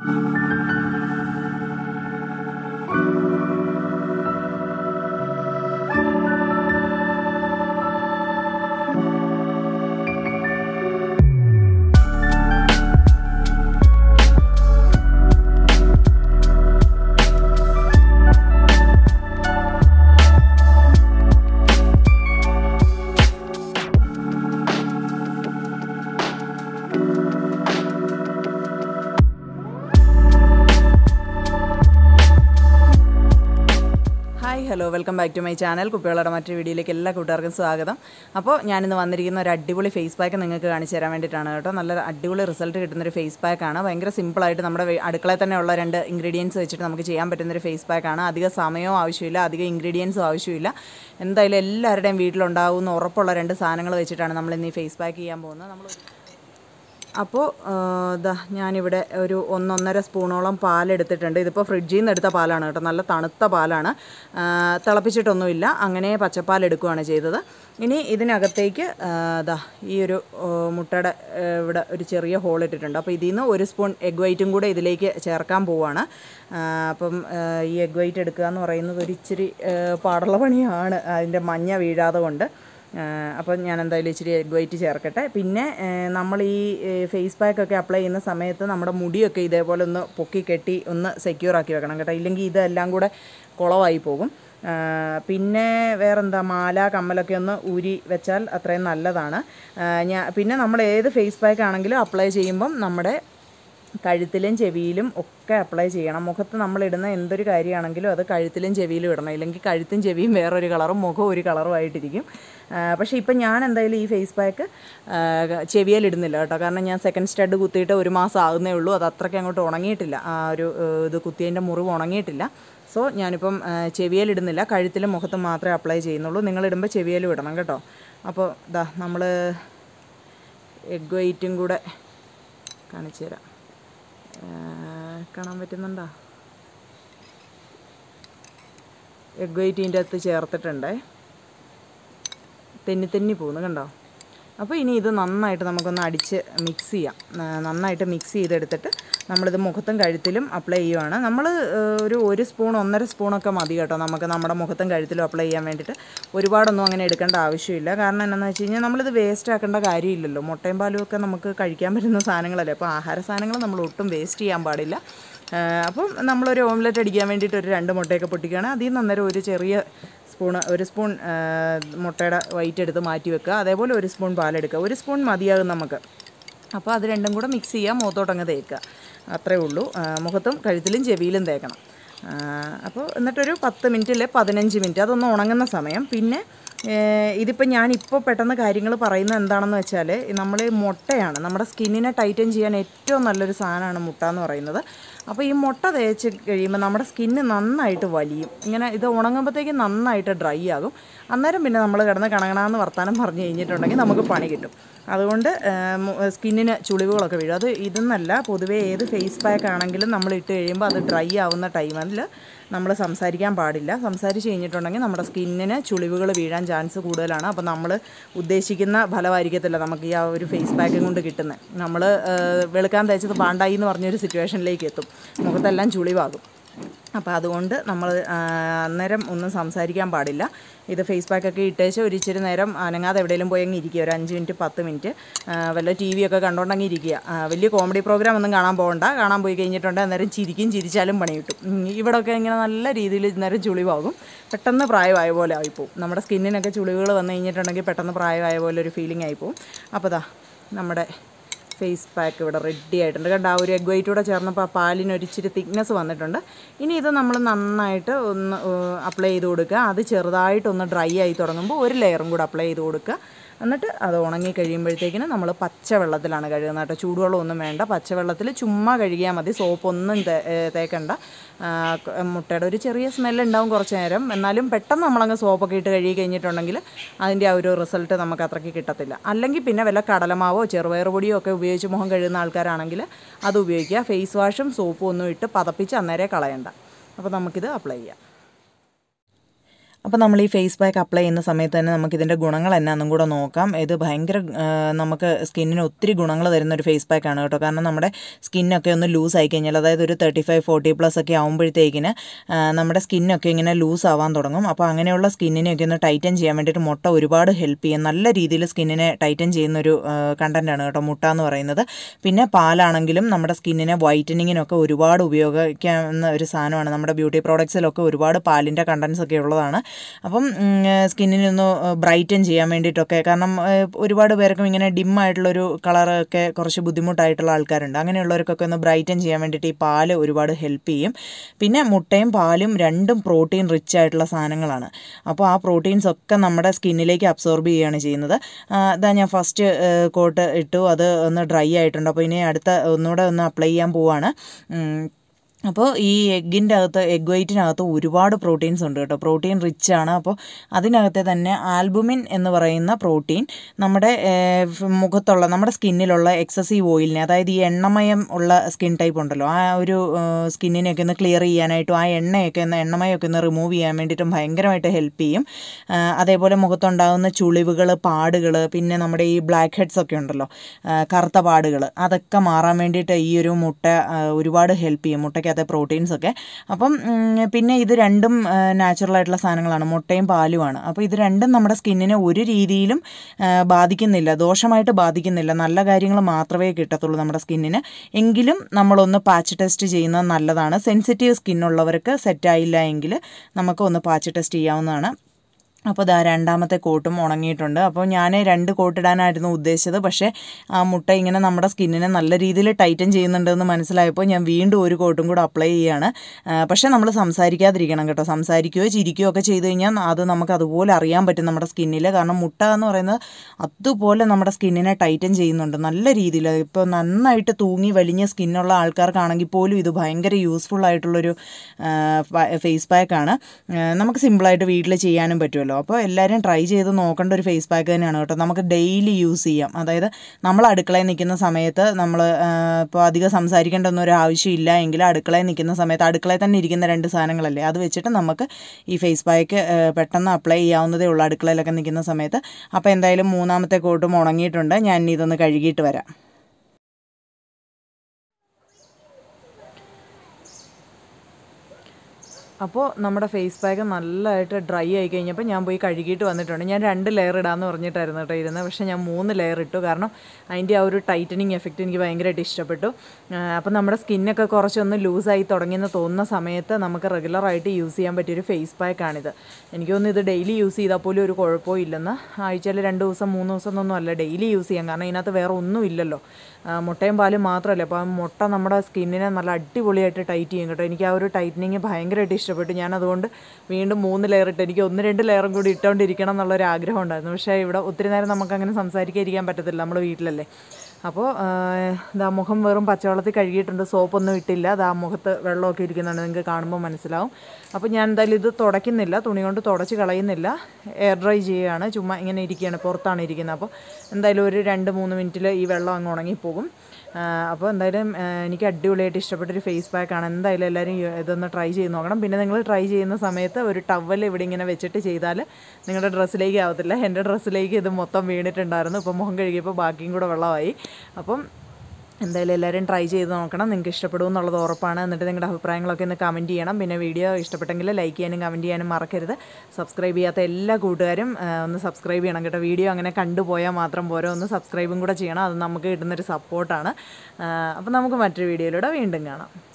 Hi hello welcome back to my channel കുപ്പികളുടെ മറ്റൊരു വീഡിയോയിലേക്ക് എല്ലാ കൂട്ടുകാർക്കും സ്വാഗതം അപ്പോൾ ഞാനിന്ന് വന്നിരിക്കുന്ന ഒരു അടിപൊളി ഫേസ് പാക്ക് നിങ്ങൾക്ക് കാണിച്ചു തരാൻ വേണ്ടിയിട്ടാണ് കേട്ടോ നല്ല അടിപൊളി റിസൾട്ട് കിട്ടുന്നൊരു ഫേസ് പാക്കാണ് ഭയങ്കര സിമ്പിളായിട്ട് നമ്മുടെ വേ- അടുക്കളയിൽ തന്നെ ഉള്ള രണ്ട് ഇൻഗ്രീഡിയൻസ് വെച്ചിട്ട് നമുക്ക് ചെയ്യാൻ പറ്റുന്നൊരു ഫേസ് പാക്കാണ് അധികം സമയവും ആവശ്യമില്ല അധികം ഇൻഗ്രീഡിയൻസും ആവശ്യമില്ല എന്തായാലും എല്ലാവരുടെയും വീട്ടിലുണ്ടാവുന്ന ഉറപ്പുള്ള രണ്ട് സാധനങ്ങൾ വെച്ചിട്ടാണ് നമ്മൾ ഇന്ന് ഈ ഫേസ് പാക്ക് ചെയ്യാൻ പോകുന്നത് നമ്മൾ അപ്പോൾ ഇതാ ഞാനിവിടെ ഒരു ഒന്നൊന്നര സ്പൂണോളം പാലെടുത്തിട്ടുണ്ട് ഇതിപ്പോൾ ഫ്രിഡ്ജിൽ നിന്ന് എടുത്ത പാലാണ് കേട്ടോ നല്ല തണുത്ത പാലാണ് ആ, തിളപ്പിച്ചിട്ടൊന്നുമില്ല അങ്ങനെ പച്ചപ്പാൽ എടുക്കുകയാണ് ചെയ്തത് ഇനി ഇതിനകത്തേക്ക് ആ, ദാ ഈ ഒരു ഓ, മുട്ടയുടെ ആ, ഇവിടെ ഒരു ചെറിയ ഹോൾ ഇട്ടിട്ടുണ്ട് അപ്പോൾ ഇതിൽ നിന്ന് ഒരു സ്പൂൺ എഗ് വൈറ്റും കൂടെ ഇതിലേക്ക് ചേർക്കാൻ പോവാണ് ആ, അപ്പം ആ, ഈ എഗ് വൈറ്റ് എടുക്കുക എന്ന് പറയുന്നത് ഒരു ഇച്ചിരി ആ, പാടുള്ള പണിയാണ് അതിൻ്റെ മഞ്ഞ വീഴാതെ കൊണ്ട് അപ്പം ഞാൻ എന്തായാലും ഇച്ചിരി എഗ് വൈറ്റ് ചേർക്കട്ടെ പിന്നെ നമ്മൾ ഈ ഫേസ് പാക്ക് ഒക്കെ അപ്ലൈ ചെയ്യുന്ന സമയത്ത് നമ്മുടെ മുടിയൊക്കെ ഇതേപോലെ ഒന്ന് പൊക്കി കെട്ടി ഒന്ന് സെക്യൂർ ആക്കി വെക്കണം കേട്ടോ ഇല്ലെങ്കിൽ ഇതെല്ലാം കൂടെ കുളമായി പോകും ആ, പിന്നെ വേറെന്താ മാല കമ്മലൊക്കെ ഒന്ന് ഊരി വെച്ചാൽ അത്രയും നല്ലതാണ് ഞാൻ പിന്നെ നമ്മൾ ഏത് ഫേസ് പാക്ക് ആണെങ്കിലും അപ്ലൈ ചെയ്യുമ്പം നമ്മുടെ കഴുത്തിലും ചെവിയിലും ഒക്കെ അപ്ലൈ ചെയ്യണം മുഖത്ത് നമ്മൾ ഇടുന്ന എന്തൊരു കാര്യമാണെങ്കിലും അത് കഴുത്തിലും ചെവിയിലും ഇടണം ഇല്ലെങ്കിൽ കഴുത്തും ചെവിയും വേറൊരു കളറും മുഖം ഒരു കളറും ആയിട്ടിരിക്കും ആ, പക്ഷേ ഇപ്പം ഞാൻ എന്തായാലും ഈ ഫേസ് പാക്ക് ചെവിയിൽ ഇടുന്നില്ല കേട്ടോ കാരണം ഞാൻ സെക്കൻഡ് സ്റ്റഡ് കുത്തിയിട്ട് ഒരു മാസം ആകുന്നേ ഉള്ളൂ അത് അത്രയ്ക്ക് അങ്ങോട്ട് ഉണങ്ങിയിട്ടില്ല ആ ഒരു ഏ, ഇത് കുത്തിയതിൻ്റെ മുറിവ് ഉണങ്ങിയിട്ടില്ല സോ ഞാനിപ്പം ചെവിയിൽ ഇടുന്നില്ല കഴുത്തിലും മുഖത്തും മാത്രമേ അപ്ലൈ ചെയ്യുന്നുള്ളൂ നിങ്ങളിടുമ്പോൾ ചെവിയിലും ഇടണം കേട്ടോ അപ്പോൾ ഇതാ നമ്മൾ എഗ് വൈറ്റും കൂടെ കാണിച്ചു തരാം ആ, കാണാൻ പറ്റുന്നുണ്ടോ എഗ് വൈറ്റ് ഇതിൻ്റെ അകത്ത് ചേർത്തിട്ടുണ്ടേ തെന്നി തെന്നി പോകുന്നു കണ്ടോ അപ്പോൾ ഇനി ഇത് നന്നായിട്ട് നമുക്കൊന്ന് അടിച്ച് മിക്സ് ചെയ്യാം ആ, നന്നായിട്ട് മിക്സ് ചെയ്തെടുത്തിട്ട് നമ്മളിത് മുഖത്തും കഴുത്തിലും അപ്ലൈ ചെയ്യുവാണ് നമ്മൾ ഒരു ഒരു സ്പൂൺ ഒന്നര സ്പൂണൊക്കെ മതി കേട്ടോ നമുക്ക് നമ്മുടെ മുഖത്തും കഴുത്തിലും അപ്ലൈ ചെയ്യാൻ വേണ്ടിയിട്ട് ഒരുപാടൊന്നും അങ്ങനെ എടുക്കേണ്ട ആവശ്യമില്ല കാരണം എന്താണെന്ന് വെച്ച് കഴിഞ്ഞാൽ നമ്മളിത് വേസ്റ്റ് ആക്കേണ്ട കാര്യമില്ലല്ലോ മുട്ടയും പാലും ഒക്കെ നമുക്ക് കഴിക്കാൻ പറ്റുന്ന സാധനങ്ങളല്ലേ അപ്പോൾ ആഹാര സാധനങ്ങൾ നമ്മൾ ഒട്ടും വേസ്റ്റ് ചെയ്യാൻ പാടില്ല ആ, അപ്പം നമ്മളൊരു ഓംലെറ്റ് അടിക്കാൻ വേണ്ടിയിട്ട് ഒരു രണ്ട് മുട്ടയൊക്കെ പൊട്ടിക്കുകയാണ് അതിൽ നിന്ന് അന്നേരം ഒരു ചെറിയ സ്പൂൺ ഒരു സ്പൂൺ ആ, മുട്ടയുടെ വൈറ്റ് എടുത്ത് മാറ്റി വെക്കുക അതേപോലെ ഒരു സ്പൂൺ പാലെടുക്കുക ഒരു സ്പൂൺ മതിയാകും നമുക്ക് അപ്പോൾ അത് രണ്ടും കൂടെ മിക്സ് ചെയ്യുക മുഖത്തോട്ടങ്ങ് തേക്കുക അത്രേ ഉള്ളൂ ആ, മുഖത്തും കഴുത്തിലും ചെവിയിലും തേക്കണം ആ, അപ്പോൾ എന്നിട്ടൊരു പത്ത് മിനിറ്റ് അല്ലെ പതിനഞ്ച് മിനിറ്റ് അതൊന്ന് ഉണങ്ങുന്ന സമയം പിന്നെ ഇതിപ്പോൾ ഞാനിപ്പോൾ പെട്ടെന്ന് കാര്യങ്ങൾ പറയുന്നത് എന്താണെന്ന് വെച്ചാൽ നമ്മൾ മുട്ടയാണ് നമ്മുടെ സ്കിന്നിനെ ടൈറ്റൻ ചെയ്യാൻ ഏറ്റവും നല്ലൊരു സാധനമാണ് മുട്ട എന്ന് പറയുന്നത് അപ്പോൾ ഈ മുട്ട തേച്ച് കഴിയുമ്പോൾ നമ്മുടെ സ്കിന്ന് നന്നായിട്ട് വലിയും ഇങ്ങനെ ഇത് ഉണങ്ങുമ്പോഴത്തേക്കും നന്നായിട്ട് ഡ്രൈ ആകും അന്നേരം പിന്നെ നമ്മൾ കിടന്ന് കണകണാന്ന് വർത്താനം പറഞ്ഞു കഴിഞ്ഞിട്ടുണ്ടെങ്കിൽ നമുക്ക് പണി കിട്ടും അതുകൊണ്ട് സ്കിന്നിന് ചുളിവുകളൊക്കെ വീഴും അത് ഇതെന്നല്ല പൊതുവേ ഏത് ഫേസ് പാക്ക് ആണെങ്കിലും നമ്മൾ ഇട്ട് കഴിയുമ്പോൾ അത് ഡ്രൈ ആവുന്ന ടൈമിൽ നമ്മൾ സംസാരിക്കാൻ പാടില്ല സംസാരിച്ച് കഴിഞ്ഞിട്ടുണ്ടെങ്കിൽ നമ്മുടെ സ്കിന്നിന് ചുളിവുകൾ വീഴാൻ ചാൻസ് കൂടുതലാണ് അപ്പോൾ നമ്മൾ ഉദ്ദേശിക്കുന്ന ഫലമായിരിക്കത്തില്ല നമുക്ക് ഈ ആ ഒരു ഫേസ് പാക്കും കൊണ്ട് കിട്ടുന്നത് നമ്മൾ വെളുക്കാൻ തേച്ചത് പാണ്ടായി എന്ന് പറഞ്ഞൊരു സിറ്റുവേഷനിലേക്ക് എത്തും മുഖത്തെല്ലാം ചുളിവാകും അപ്പോൾ അതുകൊണ്ട് നമ്മൾ അന്നേരം ഒന്നും സംസാരിക്കാൻ പാടില്ല ഇത് ഫേസ് പാക്കൊക്കെ ഇട്ടേച്ച് ഒരു ഇച്ചിരി നേരം അനങ്ങാതെ എവിടെയെങ്കിലും പോയി അങ്ങ് ഇരിക്കുക ഒരു അഞ്ച് മിനിറ്റ് പത്ത് മിനിറ്റ് ആ, വല്ല ടി വി ഒക്കെ കണ്ടുകൊണ്ടങ്ങ് ഇരിക്കുക ആ, വലിയ കോമഡി പ്രോഗ്രാം ഒന്നും കാണാൻ പോകണ്ട കാണാൻ പോയി കഴിഞ്ഞിട്ടുണ്ടെങ്കിൽ അന്നേരം ചിരിക്കും ചിരിച്ചാലും പണി കിട്ടും ഉം, ഇവിടെയൊക്കെ ഇങ്ങനെ നല്ല രീതിയിൽ നേരം ചുളിവാകും പെട്ടെന്ന് പ്രായമായ പോലെ ആയിപ്പോവും നമ്മുടെ സ്കിന്നിനൊക്കെ ചുളിവുകൾ വന്നു കഴിഞ്ഞിട്ടുണ്ടെങ്കിൽ പെട്ടെന്ന് പ്രായമായ പോലെ ഒരു ഫീലിംഗ് ആയിപ്പോവും അപ്പോൾ ദാ നമ്മുടെ ഫേസ് പാക്ക് ഇവിടെ റെഡി ആയിട്ടുണ്ട് കണ്ട ആ ഒരു എഗ് വൈറ്റ് കൂടെ ചേർന്നപ്പോൾ ആ പാലിന് ഒരു ഇച്ചിരി തിക്നെസ് വന്നിട്ടുണ്ട് ഇനി ഇത് നമ്മൾ നന്നായിട്ട് ഒന്ന് അപ്ലൈ ചെയ്ത് കൊടുക്കുക അത് ചെറുതായിട്ടൊന്ന് ഡ്രൈ ആയി തുടങ്ങുമ്പോൾ ഒരു ലെയറും കൂടെ അപ്ലൈ ചെയ്ത് കൊടുക്കുക എന്നിട്ട് അത് ഉണങ്ങി കഴിയുമ്പോഴത്തേക്കിനും നമ്മൾ പച്ചവെള്ളത്തിലാണ് കഴുകുന്നത് കേട്ടോ ചൂടുവെള്ളമൊന്നും വേണ്ട പച്ചവെള്ളത്തിൽ ചുമ്മാ കഴുകിയാൽ മതി സോപ്പൊന്നും തേ ഏ, തേക്കണ്ട ആ, ക- മുട്ടയുടെ ഒരു ചെറിയ സ്മെല്ല് ഉണ്ടാവും കുറച്ച് നേരം എന്നാലും പെട്ടെന്ന് നമ്മളങ്ങ് സോപ്പൊക്കെ ഇട്ട് കഴുകി കഴിഞ്ഞിട്ടുണ്ടെങ്കിൽ അതിൻ്റെ ആ ഒരു റിസൾട്ട് നമുക്ക് അത്രയ്ക്ക് കിട്ടത്തില്ല അല്ലെങ്കിൽ പിന്നെ വല്ല കടലമാവോ ചെറുപയർ പൊടിയോ ഒക്കെ ഉപയോഗിച്ച് മുഖം കഴുകുന്ന ആൾക്കാരാണെങ്കിൽ അത് ഉപയോഗിക്കുക ഫേസ് വാഷും സോപ്പും ഒന്നും ഇട്ട് പതപ്പിച്ച് അന്നേരം കളയണ്ട അപ്പോൾ നമുക്കിത് അപ്ലൈ ചെയ്യാം അപ്പോൾ നമ്മൾ ഈ ഫേസ് പാക്ക് അപ്ലൈ ചെയ്യുന്ന സമയത്ത് തന്നെ നമുക്ക് ഇതിൻ്റെ ഗുണങ്ങൾ എന്നാന്നും കൂടെ നോക്കാം ഇത് ഭയങ്കര ആ, നമുക്ക് സ്കിന്നിന് ഒത്തിരി ഗുണങ്ങൾ തരുന്ന ഒരു ഫേസ് പാക്കാണ് കേട്ടോ കാരണം നമ്മുടെ സ്കിന്നൊക്കെ ഒന്ന് ലൂസ് ആയി കഴിഞ്ഞാൽ അതായത് ഒരു തേർട്ടി ഫൈവ് ഫോർട്ടി പ്ലസ് ഒക്കെ ആകുമ്പോഴത്തേക്കിന് ആ, നമ്മുടെ സ്കിന്നൊക്കെ ഇങ്ങനെ ലൂസ് ആവാൻ തുടങ്ങും അപ്പോൾ അങ്ങനെയുള്ള സ്കിന്നിനെയൊക്കെ ഒന്ന് ടൈറ്റൻ ചെയ്യാൻ വേണ്ടിയിട്ട് മുട്ട ഒരുപാട് ഹെൽപ്പ് ചെയ്യും നല്ല രീതിയിൽ സ്കിന്നിനെ ടൈറ്റൻ ചെയ്യുന്ന ഒരു കണ്ടൻറ്റാണ് കേട്ടോ മുട്ട എന്ന് പറയുന്നത് പിന്നെ പാലാണെങ്കിലും നമ്മുടെ സ്കിന്നിനെ വൈറ്റനിങ്ങിനൊക്കെ ഒരുപാട് ഉപയോഗിക്കാവുന്ന ഒരു സാധനമാണ് നമ്മുടെ ബ്യൂട്ടി പ്രോഡക്ട്സിലൊക്കെ ഒരുപാട് പാലിൻ്റെ കണ്ടൻസ് ഒക്കെ ഉള്ളതാണ് അപ്പം സ്കിന്നിനെ ഒന്ന് ബ്രൈറ്റൻ ചെയ്യാൻ വേണ്ടിയിട്ടൊക്കെ കാരണം ഏഹ്, ഒരുപാട് പേർക്കും ഇങ്ങനെ ഡിം ആയിട്ടുള്ളൊരു കളറൊക്കെ കുറച്ച് ബുദ്ധിമുട്ടായിട്ടുള്ള ആൾക്കാരുണ്ട് അങ്ങനെയുള്ളവർക്കൊക്കെ ഒന്ന് ബ്രൈറ്റൻ ചെയ്യാൻ വേണ്ടിയിട്ട് ഈ പാല് ഒരുപാട് ഹെൽപ്പ് ചെയ്യും പിന്നെ മുട്ടയും പാലും രണ്ടും പ്രോട്ടീൻ റിച്ച് ആയിട്ടുള്ള സാധനങ്ങളാണ് അപ്പോൾ ആ പ്രോട്ടീൻസ് ഒക്കെ നമ്മുടെ സ്കിന്നിലേക്ക് അബ്സോർബ് ചെയ്യുകയാണ് ചെയ്യുന്നത് ആ, ഇതാ ഞാൻ ഫസ്റ്റ് കോട്ട് ഇട്ടു അത് ഒന്ന് ഡ്രൈ ആയിട്ടുണ്ട് അപ്പോൾ ഇനി അടുത്ത ഒന്നുകൂടെ ഒന്ന് അപ്ലൈ ചെയ്യാൻ പോവാണ് ഉം. അപ്പോൾ ഈ എഗ്ഗിൻ്റെ അകത്ത് എഗ് വൈറ്റിനകത്ത് ഒരുപാട് പ്രോട്ടീൻസ് ഉണ്ട് കേട്ടോ പ്രോട്ടീൻ റിച്ച് ആണ് അപ്പോൾ അതിനകത്തെ തന്നെ ആൽബുമിൻ എന്ന് പറയുന്ന പ്രോട്ടീൻ നമ്മുടെ ഏഹ്, ഫ് മുഖത്തുള്ള നമ്മുടെ സ്കിന്നിലുള്ള എക്സസീവ് ഓയിലിനെ അതായത് ഈ എണ്ണമയം ഉള്ള സ്കിൻ ടൈപ്പ് ഉണ്ടല്ലോ ആ ഒരു ഏഹ്, സ്കിന്നിനെയൊക്കെ ഒന്ന് ക്ലിയർ ചെയ്യാനായിട്ടും ആ എണ്ണയൊക്കെ ഒന്ന് എണ്ണമയമൊക്കെ ഒന്ന് റിമൂവ് ചെയ്യാൻ വേണ്ടിയിട്ടും ഭയങ്കരമായിട്ട് ഹെൽപ്പ് ചെയ്യും ആ, അതേപോലെ മുഖത്തുണ്ടാകുന്ന ചുളിവുകൾ പാടുകൾ പിന്നെ നമ്മുടെ ഈ ബ്ലാക്ക് ഹെഡ്സ് ഒക്കെ ഉണ്ടല്ലോ ആ, കറുത്ത പാടുകൾ അതൊക്കെ മാറാൻ വേണ്ടിയിട്ട് ഈ ഒരു മുട്ട ആ, ഒരുപാട് ഹെൽപ്പ് ചെയ്യും മുട്ടയ്ക്കകത്തെ പ്രോട്ടീൻസ് ഒക്കെ അപ്പം ഉം, പിന്നെ ഇത് രണ്ടും നാച്ചുറൽ ആയിട്ടുള്ള സാധനങ്ങളാണ് മുട്ടയും പാലുമാണ് അപ്പോൾ ഇത് രണ്ടും നമ്മുടെ സ്കിന്നിനെ ഒരു രീതിയിലും ആ, ബാധിക്കുന്നില്ല ദോഷമായിട്ട് ബാധിക്കുന്നില്ല നല്ല കാര്യങ്ങൾ മാത്രമേ കിട്ടത്തുള്ളൂ നമ്മുടെ സ്കിന്നിന് എങ്കിലും നമ്മളൊന്ന് പാച്ച് ടെസ്റ്റ് ചെയ്യുന്നത് നല്ലതാണ് സെൻസിറ്റീവ് സ്കിന്നുള്ളവർക്ക് സെറ്റായില്ല എങ്കിൽ നമുക്ക് ഒന്ന് പാച്ച് ടെസ്റ്റ് ചെയ്യാവുന്നതാണ് അപ്പോൾ ദാ രണ്ടാമത്തെ കോട്ടും ഉണങ്ങിയിട്ടുണ്ട് അപ്പോൾ ഞാൻ രണ്ട് കോട്ടിടാനായിരുന്നു ഉദ്ദേശിച്ചത് പക്ഷേ ആ മുട്ട ഇങ്ങനെ നമ്മുടെ സ്കിന്നിനെ നല്ല രീതിയിൽ ടൈറ്റൻ ചെയ്യുന്നുണ്ടെന്ന് മനസ്സിലായപ്പോൾ ഞാൻ വീണ്ടും ഒരു കോട്ടും കൂടെ അപ്ലൈ ചെയ്യുകയാണ് ആ, പക്ഷേ നമ്മൾ സംസാരിക്കാതിരിക്കണം കേട്ടോ സംസാരിക്കുകയോ ചിരിക്കുകയോ ഒക്കെ ചെയ്ത് കഴിഞ്ഞാൽ അത് നമുക്ക് അതുപോലെ അറിയാൻ പറ്റും നമ്മുടെ സ്കിന്നിൽ കാരണം മുട്ട എന്ന് പറയുന്നത് അതുപോലെ നമ്മുടെ സ്കിന്നിനെ ടൈറ്റൻ ചെയ്യുന്നുണ്ട് നല്ല രീതിയിൽ ഇപ്പോൾ നന്നായിട്ട് തൂങ്ങി വലിഞ്ഞ സ്കിന്നുള്ള ആൾക്കാർക്കാണെങ്കിൽ പോലും ഇത് ഭയങ്കര യൂസ്ഫുൾ ആയിട്ടുള്ളൊരു ഫേസ് പാക്കാണ് നമുക്ക് സിമ്പിളായിട്ട് വീട്ടിൽ ചെയ്യാനും പറ്റുമല്ലോ അപ്പോൾ എല്ലാവരും ട്രൈ ചെയ്ത് നോക്കേണ്ട ഒരു ഫേസ് പാക്ക് തന്നെയാണ് കേട്ടോ നമുക്ക് ഡെയിലി യൂസ് ചെയ്യാം അതായത് നമ്മൾ അടുക്കളയിൽ നിൽക്കുന്ന സമയത്ത് നമ്മൾ ഇപ്പോൾ അധികം സംസാരിക്കേണ്ട ഒന്നും ഒരു ആവശ്യമില്ല എങ്കിൽ അടുക്കളയിൽ നിൽക്കുന്ന സമയത്ത് അടുക്കളയിൽ തന്നെ ഇരിക്കുന്ന രണ്ട് സാധനങ്ങളല്ലേ അത് വെച്ചിട്ട് നമുക്ക് ഈ ഫേസ് പാക്ക് പെട്ടെന്ന് അപ്ലൈ ചെയ്യാവുന്നതേ ഉള്ളൂ അടുക്കളയിലൊക്കെ നിൽക്കുന്ന സമയത്ത് അപ്പോൾ എന്തായാലും മൂന്നാമത്തെ കോട്ടും ഉണങ്ങിയിട്ടുണ്ട് ഞാൻ ഇനി ഇതൊന്ന് കഴുകിയിട്ട് വരാം അപ്പോൾ നമ്മുടെ ഫേസ് പാക്ക് നല്ലതായിട്ട് ഡ്രൈ ആയി കഴിഞ്ഞപ്പോൾ ഞാൻ പോയി കഴുകിയിട്ട് വന്നിട്ടുണ്ട് ഞാൻ രണ്ട് ലെയർ ഇടാമെന്ന് പറഞ്ഞിട്ടായിരുന്നു കേട്ടോ ഇരുന്നത് പക്ഷേ ഞാൻ മൂന്ന് ലെയർ ഇട്ടു കാരണം അതിൻ്റെ ആ ഒരു ടൈറ്റനിങ് എഫക്റ്റ് എനിക്ക് ഭയങ്കരമായിട്ട് ഇഷ്ടപ്പെട്ടു അപ്പോൾ നമ്മുടെ സ്കിന്നൊക്കെ കുറച്ചൊന്ന് ലൂസായി തുടങ്ങിയെന്ന് തോന്നുന്ന സമയത്ത് നമുക്ക് റെഗുലറായിട്ട് യൂസ് ചെയ്യാൻ പറ്റിയൊരു ഫേസ് പാക്കാണിത് എനിക്ക് തോന്നുന്നു ഇത് ഡെയിലി യൂസ് ചെയ്താൽ പോലും ഒരു കുഴപ്പവും ഇല്ലെന്ന് ആഴ്ചയിൽ രണ്ട് ദിവസം മൂന്ന് ദിവസം എന്നൊന്നും അല്ല ഡെയിലി യൂസ് ചെയ്യാം കാരണം ഇതിനകത്ത് വേറെ ഒന്നും ഇല്ലല്ലോ ആ, മുട്ടയും പാലും മാത്രമല്ല അപ്പോൾ ആ മുട്ട നമ്മുടെ സ്കിന്നിനെ നല്ല അടിപൊളിയായിട്ട് ടൈറ്റ് ചെയ്യും കേട്ടോ എനിക്ക് ആ ഒരു ടൈറ്റനിങ് ഭയങ്കരമായിട്ട് ഇഷ്ടപ്പെട്ടു ഞാൻ അതുകൊണ്ട് വീണ്ടും മൂന്ന് ലെയർ ഇട്ട് എനിക്ക് ഒന്ന് രണ്ട് ലെയറും കൂടി ഇട്ടുകൊണ്ടിരിക്കണം എന്നുള്ളൊരു ആഗ്രഹം ഉണ്ടായിരുന്നു പക്ഷേ ഇവിടെ ഒത്തിരി നേരം നമുക്ക് അങ്ങനെ സംസാരിക്കാതിരിക്കാൻ പറ്റത്തില്ല നമ്മൾ വീട്ടിലല്ലേ അപ്പോൾ ഇതാ മുഖം വെറും പച്ചവെള്ളത്തിൽ കഴുകിയിട്ടുണ്ട് സോപ്പൊന്നും ഇട്ടില്ല അതാ മുഖത്ത് വെള്ളമൊക്കെ ഇരിക്കുന്നുണ്ട് നിങ്ങൾക്ക് കാണുമ്പോൾ മനസ്സിലാവും അപ്പോൾ ഞാൻ എന്തായാലും ഇത് തുടയ്ക്കുന്നില്ല തുണി കൊണ്ട് തുടച്ച് കളയുന്നില്ല എയർ ഡ്രൈ ചെയ്യുകയാണ് ചുമ്മാ ഇങ്ങനെ ഇരിക്കുകയാണ് പുറത്താണ് ഇരിക്കുന്നത് അപ്പോൾ എന്തായാലും ഒരു രണ്ട് മൂന്ന് മിനിറ്റിൽ ഈ വെള്ളം അങ്ങ് ഉണങ്ങിപ്പോകും ആ, അപ്പോൾ എന്തായാലും ആ, എനിക്ക് അടിപൊളിയായിട്ട് ഇഷ്ടപ്പെട്ടൊരു ഫേസ് പാക്കാണ് എന്തായാലും എല്ലാവരും ഈ ഇതൊന്ന് ട്രൈ ചെയ്ത് നോക്കണം പിന്നെ നിങ്ങൾ ട്രൈ ചെയ്യുന്ന സമയത്ത് ഒരു ടവൽ ഇവിടെ ഇങ്ങനെ വെച്ചിട്ട് ചെയ്താൽ നിങ്ങളുടെ ഡ്രസ്സിലേക്ക് ആവത്തില്ല എൻ്റെ ഡ്രസ്സിലേക്ക് ഇത് മൊത്തം വീണിട്ടുണ്ടായിരുന്നു ഇപ്പോൾ മുഖം കഴുകിയപ്പോൾ ബാക്കിയും കൂടെ വെള്ളമായി അപ്പം എന്തായാലും എല്ലാവരും ട്രൈ ചെയ്ത് നോക്കണം നിങ്ങൾക്ക് ഇഷ്ടപ്പെടും എന്നുള്ളത് ഉറപ്പാണ് എന്നിട്ട് നിങ്ങളുടെ അഭിപ്രായങ്ങളൊക്കെ ഒന്ന് കമൻറ്റ് ചെയ്യണം പിന്നെ വീഡിയോ ഇഷ്ടപ്പെട്ടെങ്കിൽ ലൈക്ക് ചെയ്യാനും കമൻറ്റ് ചെയ്യാനും മറക്കരുത് സബ്സ്ക്രൈബ് ചെയ്യാത്ത എല്ലാ കൂട്ടുകാരും ആ, ഒന്ന് സബ്സ്ക്രൈബ് ചെയ്യണം കേട്ടോ വീഡിയോ അങ്ങനെ കണ്ടുപോയാൽ മാത്രം പോരാ ഒന്ന് സബ്സ്ക്രൈബും കൂടെ ചെയ്യണം അത് നമുക്ക് കിട്ടുന്നൊരു സപ്പോർട്ടാണ് അപ്പോൾ നമുക്ക് മറ്റൊരു വീഡിയോയിലൂടെ വീണ്ടും കാണാം